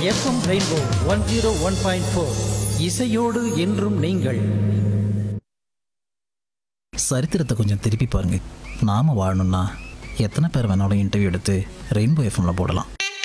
FM rainbow one zero one point four இசையோடு என்றும் நீங்கள் சரித்திரத்தை கொஞ்சம் திருப்பி பாருங்க நாம வாழணும்னா எத்தனை பேர் வேணாலும் இன்டர்வியூ எடுத்து ரெயின்போ எஃப்எம்ல போடலாம்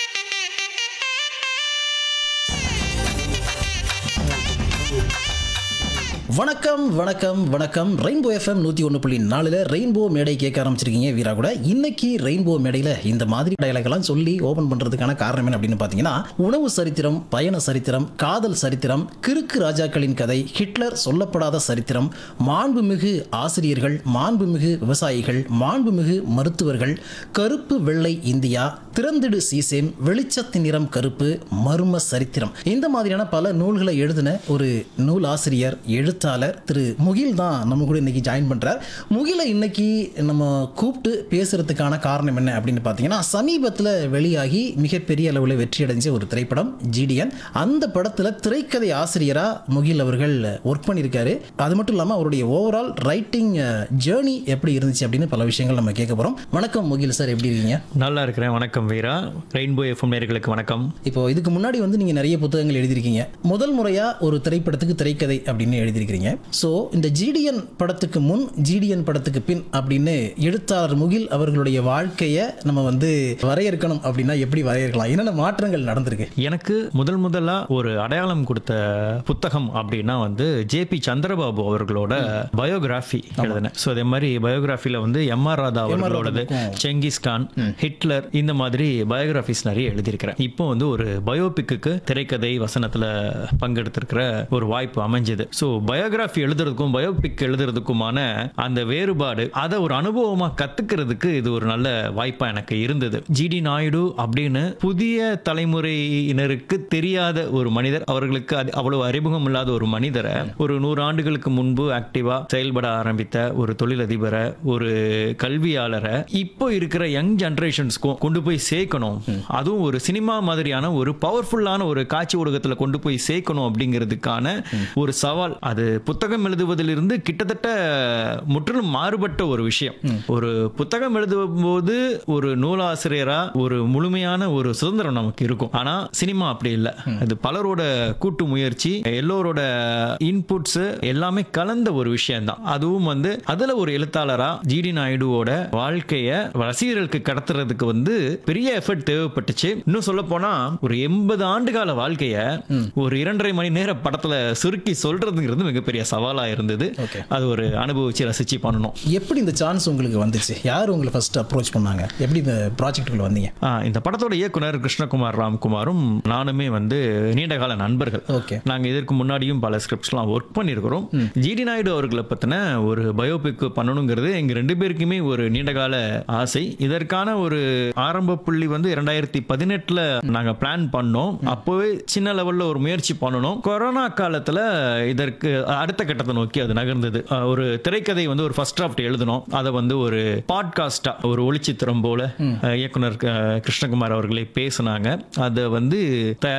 வணக்கம் வணக்கம் வணக்கம் ரெயின்போ எஃப்எம் நூற்றி ஒன்று புள்ளி நாலில் ரெயின்போ மேடை கேட்க ஆரம்பிச்சிருக்கீங்க வீரா கூட இன்னைக்கு ரெயின்போ மேடையில் இந்த மாதிரி டயலாக்லாம் சொல்லி ஓப்பன் பண்ணுறதுக்கான காரணம் என்ன அப்படின்னு பார்த்தீங்கன்னா உணவு சரித்திரம் பயண சரித்திரம் காதல் சரித்திரம் கிறுக்கு ராஜாக்களின் கதை ஹிட்லர் சொல்லப்படாத சரித்திரம் மாண்புமிகு ஆசிரியர்கள் மாண்புமிகு விவசாயிகள் மாண்புமிகு மருத்துவர்கள் கருப்பு வெள்ளை இந்தியா திறந்திடு சீசேம் வெளிச்சத்தின் நிறம் கருப்பு மர்ம சரித்திரம் இந்த மாதிரியான பல நூல்களை எழுதின ஒரு நூல் ஆசிரியர் எழுத்தாளர் திரு முகில் தான் நம்ம கூட இன்னைக்கு ஜாயின் பண்றார் முகிலை இன்னைக்கு நம்ம கூப்பிட்டு பேசுறதுக்கான காரணம் என்ன அப்படின்னு பார்த்தீங்கன்னா சமீபத்தில் வெளியாகி மிகப்பெரிய அளவில் வெற்றி அடைஞ்ச ஒரு திரைப்படம் ஜிடிஎன் அந்த படத்தில் திரைக்கதை ஆசிரியராக முகில் அவர்கள் ஒர்க் பண்ணியிருக்காரு அது மட்டும் இல்லாமல் அவருடைய ஓவரால் ரைட்டிங் ஜேர்னி எப்படி இருந்துச்சு அப்படின்னு பல விஷயங்கள் நம்ம கேட்க போகிறோம் வணக்கம் முகில் சார் எப்படி இருக்கீங்க நல்லா இருக்கிறேன் வணக்கம் வீரா ரெயின்போ எஃப்எம் நேர்களுக்கு வணக்கம் இப்போ இதுக்கு முன்னாடி வந்து நீங்க நிறைய புத்தகங்கள் எழுதியிருக்கீங்க முதல் முறையா ஒரு திரைப்படத்துக்கு திரைக்கதை அப்படின்னு எழுதியிருக்கிறீங்க ஸோ இந்த ஜிடிஎன் படத்துக்கு முன் ஜிடிஎன் படத்துக்கு பின் அப்படின்னு எழுத்தாளர் முகில் அவர்களுடைய வாழ்க்கையை நம்ம வந்து வரையறுக்கணும் அப்படின்னா எப்படி வரையறுக்கலாம் என்னென்ன மாற்றங்கள் நடந்திருக்கு எனக்கு முதல் முதலா ஒரு அடையாளம் கொடுத்த புத்தகம் அப்படின்னா வந்து ஜேபி சந்திரபாபு அவர்களோட பயோகிராஃபி எழுதினேன் ஸோ அதே மாதிரி பயோகிராஃபில வந்து எம் ஆர் ராதா அவர்களோடது செங்கிஸ்கான் ஹிட்லர் இந்த மாதிரி பயோகிராஃபிஸ் நிறைய எழுதியிருக்கிறேன் இப்போ வந்து ஒரு பயோபிக்கு திரைக்கதை வசனத்துல பங்கெடுத்திருக்கிற ஒரு வாய்ப்பு அமைஞ்சது ஸோ பயோகிராஃபி எழுதுறதுக்கும் பயோபிக் எழுதுறதுக்குமான அந்த வேறுபாடு அதை ஒரு அனுபவமா கத்துக்கிறதுக்கு இது ஒரு நல்ல வாய்ப்பா எனக்கு இருந்தது ஜிடி நாயுடு அப்படின்னு புதிய தலைமுறையினருக்கு தெரியாத ஒரு மனிதர் அவர்களுக்கு அது அவ்வளவு அறிமுகம் இல்லாத ஒரு மனிதரை ஒரு நூறு ஆண்டுகளுக்கு முன்பு ஆக்டிவா செயல்பட ஆரம்பித்த ஒரு தொழிலதிபரை ஒரு கல்வியாளரை இப்போ இருக்கிற யங் ஜெனரேஷன்ஸ்க்கும் கொண்டு போய் சேர்க்கணும் அதுவும் ஒரு சினிமா மாதிரியான ஒரு பவர்ஃபுல்லான ஒரு காட்சி ஊடகத்துல கொண்டு போய் சேர்க்கணும் அப்படிங்கிறதுக்கான ஒரு சவால் அது புத்தகம் எழுதுவதிலிருந்து கிட்டத்தட்ட முற்றிலும் மாறுபட்ட ஒரு விஷயம் ஒரு புத்தகம் எழுதும் போது ஒரு நூலாசிரியரா ஒரு முழுமையான ஒரு சுதந்திரம் நமக்கு இருக்கும் ஆனா சினிமா அப்படி இல்லை அது பலரோட கூட்டு முயற்சி எல்லோரோட இன்புட்ஸ் எல்லாமே கலந்த ஒரு விஷயம் தான் அதுவும் வந்து அதுல ஒரு எழுத்தாளரா ஜிடி நாயுடுவோட வாழ்க்கைய ரசிகர்களுக்கு கடத்துறதுக்கு வந்து பெரிய எஃபர்ட் தேவைப்பட்டுச்சு இன்னும் சொல்ல போனா ஒரு எண்பது ஆண்டு கால வாழ்க்கைய ஒரு இரண்டரை மணி நேர படத்துல சுருக்கி சொல்றதுங்கிறது மிகப்பெரிய சவாலா இருந்தது Okay. அது ஒரு அனுபவிச்சு ரசிச்சு பண்ணணும் எப்படி இந்த சான்ஸ் உங்களுக்கு வந்துச்சு யார் உங்களை ஃபர்ஸ்ட் அப்ரோச் பண்ணாங்க எப்படி இந்த ப்ராஜெக்ட்டுக்குள்ள வந்தீங்க ஆ, இந்த படத்தோட இயக்குனர் கிருஷ்ணகுமார் ராம்குமாரும் நானுமே வந்து நீண்ட கால நண்பர்கள் ஓகே நாங்க இதற்கு முன்னாடியும் பல ஸ்கிரிப்ட்ஸ்லாம் ஒர்க் பண்ணியிருக்கிறோம் ஜிடி நாயுடு அவர்களை பத்தின ஒரு பயோபிக் பண்ணணுங்கிறது எங்க ரெண்டு பேருக்குமே ஒரு நீண்டகால ஆசை இதற்கான ஒரு ஆரம்ப புள்ளி வந்து இரண்டாயிரத்தி பதினெட்டுல நாங்க பிளான் பண்ணோம் அப்போவே சின்ன லெவல்ல ஒரு முயற்சி பண்ணணும் கொரோனா காலத்துல இதற்கு அடுத்த கட்டத்தை நோக்கி அது நகர்ந்தது அஹ், ஒரு திரைக்கதை வந்து ஒரு ஃபர்ஸ்ட் டிராஃப்ட் எழுதணும் அதை வந்து ஒரு பாட்காஸ்டா ஒரு ஒளிச்சித்திரம் போல அஹ், இயக்குனர் அஹ், கிருஷ்ணகுமார் அவர்களே பேசினாங்க அதை வந்து தயார்